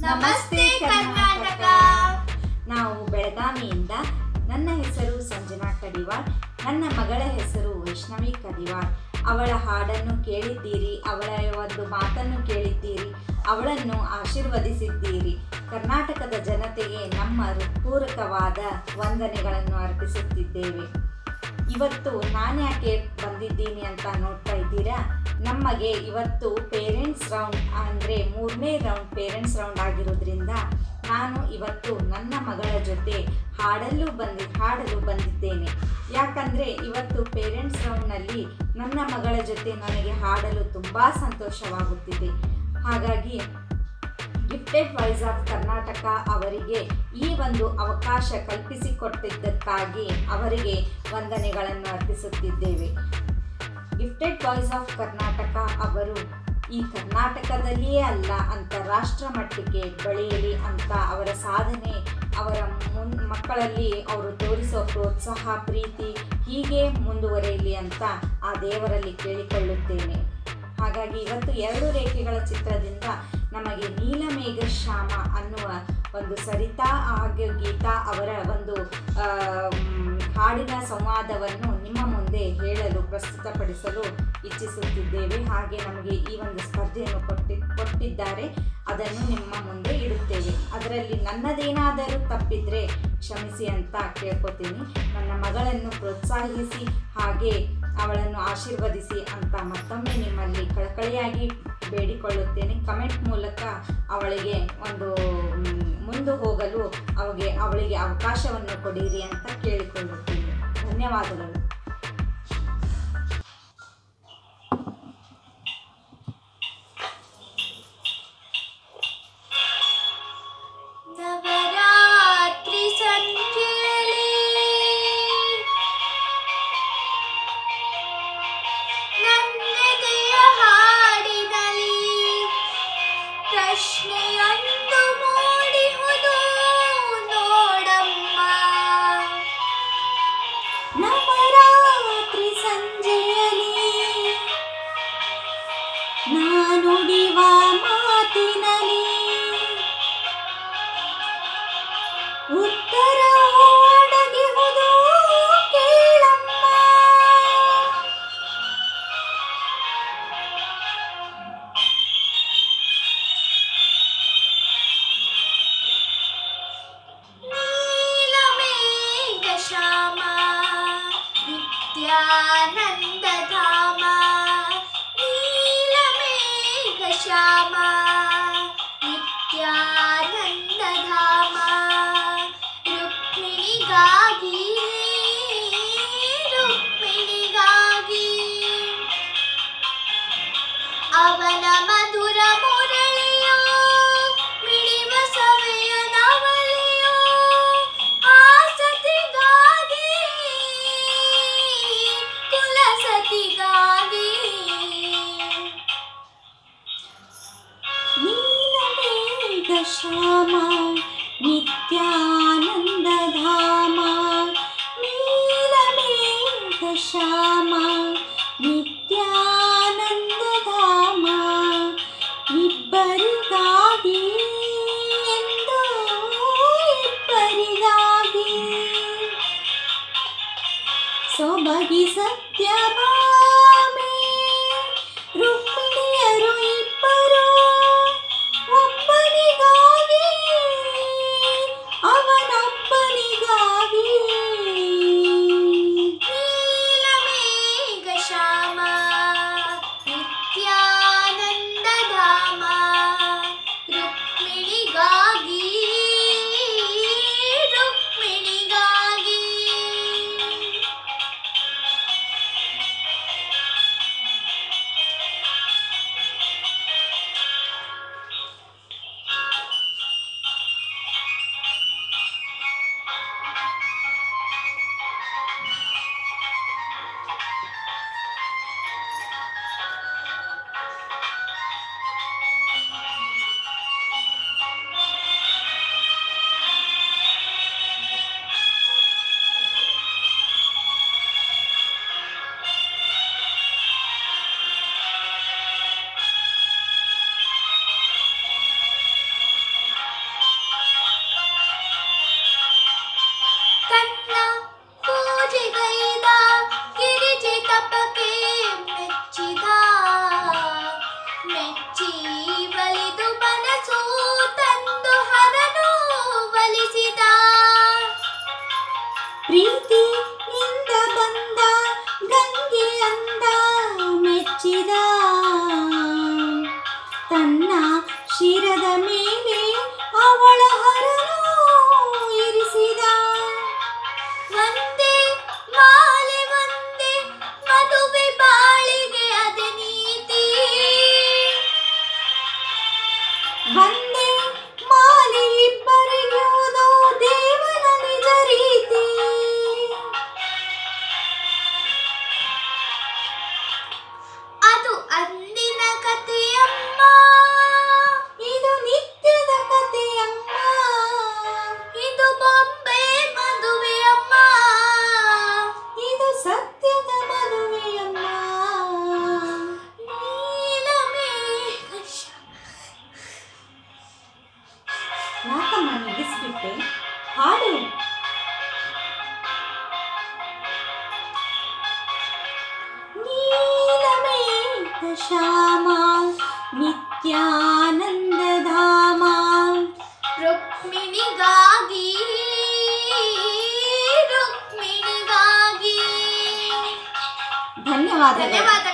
ನಮಸ್ತೆ ಕರ್ನಾಟಕ ನಾವು ಬೆಳಗಾವಿಯಿಂದ ನನ್ನ ಹೆಸರು ಸಂಜನಾ ಕಡಿವಾಳ್ ನನ್ನ ಮಗಳ ಹೆಸರು ವೈಷ್ಣವಿ ಕಡಿವಾಳ್ ಅವಳ ಹಾಡನ್ನು ಕೇಳಿದ್ದೀರಿ ಅವಳ ಒಂದು ಮಾತನ್ನು ಕೇಳಿದ್ದೀರಿ ಅವಳನ್ನು ಆಶೀರ್ವದಿಸಿದ್ದೀರಿ ಕರ್ನಾಟಕದ ಜನತೆಗೆ ನಮ್ಮ ಹೃತ್ಪೂರ್ವಕವಾದ ವಂದನೆಗಳನ್ನು ಅರ್ಪಿಸುತ್ತಿದ್ದೇವೆ ಇವತ್ತು ನಾನು ಯಾಕೆ ಬಂದಿದ್ದೀನಿ ಅಂತ ನೋಡ್ತಾ ಇದ್ದೀರಾ ನಮಗೆ ಇವತ್ತು ಪೇರೆಂಟ್ಸ್ ರೌಂಡ್ ಅಂದರೆ ಮೂರನೇ ರೌಂಡ್ ಪೇರೆಂಟ್ಸ್ ರೌಂಡ್ ಆಗಿರೋದ್ರಿಂದ ನಾನು ಇವತ್ತು ನನ್ನ ಮಗಳ ಜೊತೆ ಹಾಡಲು ಬಂದಿ ಹಾಡಲು ಬಂದಿದ್ದೇನೆ ಯಾಕಂದರೆ ಇವತ್ತು ಪೇರೆಂಟ್ಸ್ ರೌಂಡ್ನಲ್ಲಿ ನನ್ನ ಮಗಳ ಜೊತೆ ನನಗೆ ಹಾಡಲು ತುಂಬ ಸಂತೋಷವಾಗುತ್ತಿದೆ ಹಾಗಾಗಿ ಗಿಫ್ಟೆಡ್ ವಾಯ್ಸ್ ಆಫ್ ಕರ್ನಾಟಕ ಅವರಿಗೆ ಈ ಒಂದು ಅವಕಾಶ ಕಲ್ಪಿಸಿಕೊಟ್ಟಿದ್ದಕ್ಕಾಗಿ ಅವರಿಗೆ ವಂದನೆಗಳನ್ನು ಅರ್ಪಿಸುತ್ತಿದ್ದೇವೆ ಗಿಫ್ಟೆಡ್ ವಾಯ್ಸ್ ಆಫ್ ಕರ್ನಾಟಕ ಅವರು ಈ ಕರ್ನಾಟಕದಲ್ಲಿಯೇ ಅಲ್ಲ ಅಂತಾರಾಷ್ಟ್ರ ಮಟ್ಟಿಗೆ ಬೆಳೆಯಲಿ ಅಂತ ಅವರ ಸಾಧನೆ ಅವರ ಮುನ್ ಮಕ್ಕಳಲ್ಲಿ ಅವರು ತೋರಿಸೋ ಪ್ರೋತ್ಸಾಹ ಪ್ರೀತಿ ಹೀಗೆ ಮುಂದುವರೆಯಲಿ ಅಂತ ಆ ದೇವರಲ್ಲಿ ಕೇಳಿಕೊಳ್ಳುತ್ತೇನೆ ಹಾಗಾಗಿ ಇವತ್ತು ಎರಡು ರೇಖೆಗಳ ಚಿತ್ರದಿಂದ ನಮಗೆ ನೀಲಮೇಘ ಶ್ಯಾಮ ಅನ್ನುವ ಒಂದು ಸರಿತಾ ಹಾಗೂ ಗೀತಾ ಅವರ ಒಂದು ಆ, ಮ್, ಹಾಡಿನ ಸಂವಾದವನ್ನು ನಿಮ್ಮ ಮುಂದೆ ಹೇಳಲು ಪ್ರಸ್ತುತಪಡಿಸಲು ಇಚ್ಛಿಸುತ್ತಿದ್ದೇವೆ ಹಾಗೆ ನಮಗೆ ಈ ಒಂದು ಸ್ಪರ್ಧೆಯನ್ನು ಕೊಟ್ಟಿ ಕೊಟ್ಟಿದ್ದಾರೆ ಅದನ್ನು ನಿಮ್ಮ ಮುಂದೆ ಇಡುತ್ತೇವೆ ಅದರಲ್ಲಿ ನನ್ನದೇನಾದರೂ ತಪ್ಪಿದರೆ ಕ್ಷಮಿಸಿ ಅಂತ ಕೇಳ್ಕೊತೀನಿ ನನ್ನ ಮಗಳನ್ನು ಪ್ರೋತ್ಸಾಹಿಸಿ ಹಾಗೆ ಅವಳನ್ನು ಆಶೀರ್ವದಿಸಿ ಅಂತ ಮತ್ತೊಮ್ಮೆ ನಿಮ್ಮಲ್ಲಿ ಕಳಕಳಿಯಾಗಿ ಬೇಡಿಕೊಳ್ಳುತ್ತೇನೆ ಕಮೆಂಟ್ ಮೂಲಕ ಅವಳಿಗೆ ಒಂದು ಮ್, ಮುಂದೆ ಹೋಗಲು ಅವಗೆ ಅವಳಿಗೆ ಅವಕಾಶವನ್ನು ಕೊಡಿರಿ ಅಂತ ಕೇಳಿಕೊಳ್ಳುತ್ತೇನೆ ಧನ್ಯವಾದಗಳು ನವರಾತ್ರಿ ಸಂಜೆಯಲ್ಲಿ ನನ್ನೆದೆಯ ಹಾಡಿನಲ್ಲಿ ಪ್ರಶ್ನೆಯೊಂದು ಮೂಡಿಹುದು ನೋಡಮ್ಮ ನವರಾತ್ರಿ ಸಂಜೆಯಲ್ಲಿ ನಾನುಡಿವ ಮಾತಿನಲ್ಲಿ ಉತ್ತರ ಓಡಗಿಹುದು ಕೇಳಮ್ಮ ನೀಲಮೇಘ ಶ್ಯಾಮ ನಿತ್ಯಾನಂದ ಧಾಮ ನೀಲಮೇಘ ಶ್ಯಾಮ ನಿತ್ಯಾನಂದ ಧಾಮ ರುಕ್ಮಿಣಿಗಾಗಿ ರುಕ್ಮಿಣಿಗಾಗಿ ಅವನ ಮಧುರ ಮುರಳಿಯೋ ಮಿಡಿವ ಸವೆಯ ನವಲಿಯೋ ಆಸತಿಗಾಗಿ ಕುಲಸತಿಗಾಗಿ ನೀಲಮೇಘ ಶ್ಯಾಮ ನಿತ್ಯಾನಂದ ಧಾಮ ನೀಲಮೇಘ ಶ್ಯಾಮ ನಿತ್ಯಾನಂದ ಧಾಮ ಇಬ್ಬರಿಗಾಗಿ ಎಂದು ಇಬ್ಬರಿಗಾಗಿ ಸೊಬಗಿ ಸತ್ಯಭಾಮೆ ರುಕ್ಮಿಣಿಯರು ಇಬ್ಬರು ಒಬ್ಬನಿಗಾಗಿ ಅವನೊಬ್ಬನಿಗಾಗಿ ಭುಜದ ಮೇಲೆ ಅವಳ ಹರನು ಇರಿಸಿದ ಒಂದೇ ಮಾಲೆ ಒಂದೇ ಮದುವೆ ಬಾಳಿಗೆ ಅದ ನೀತಿ ಒಂದೇ ಮಾಲೆ ಇಬ್ಬರಿಗುವುದು ದೇವನ ನಿಜ ರೀತಿ ಅದು ಅಂದಿನ ಕಥೆಯಮ್ಮ ಇದು ನಿತ್ಯದ ಕಥೆಯಮ್ಮ ಇದು ಬೊಂಬೆ ಮದುವೆಯಮ್ಮ ಇದು ಸತ್ಯದ ಮದುವೆಯಮ್ಮ ನೀಲಮೇಘ ಯಾಕಮ್ಮ ನಿಲ್ಲಿಸ್ಬಿಟ್ಟೆ ಹಾಡು ನೀಲಮೇಘ ಶ್ಯಾಮ ನಿತ್ಯಾನಂದ ಧಾಮ ರುಕ್ಮಿಣಿಗಾಗಿ ರುಕ್ಮಿಣಿಗಾಗಿ ಧನ್ಯವಾದಗಳು ಧನ್ಯವಾದ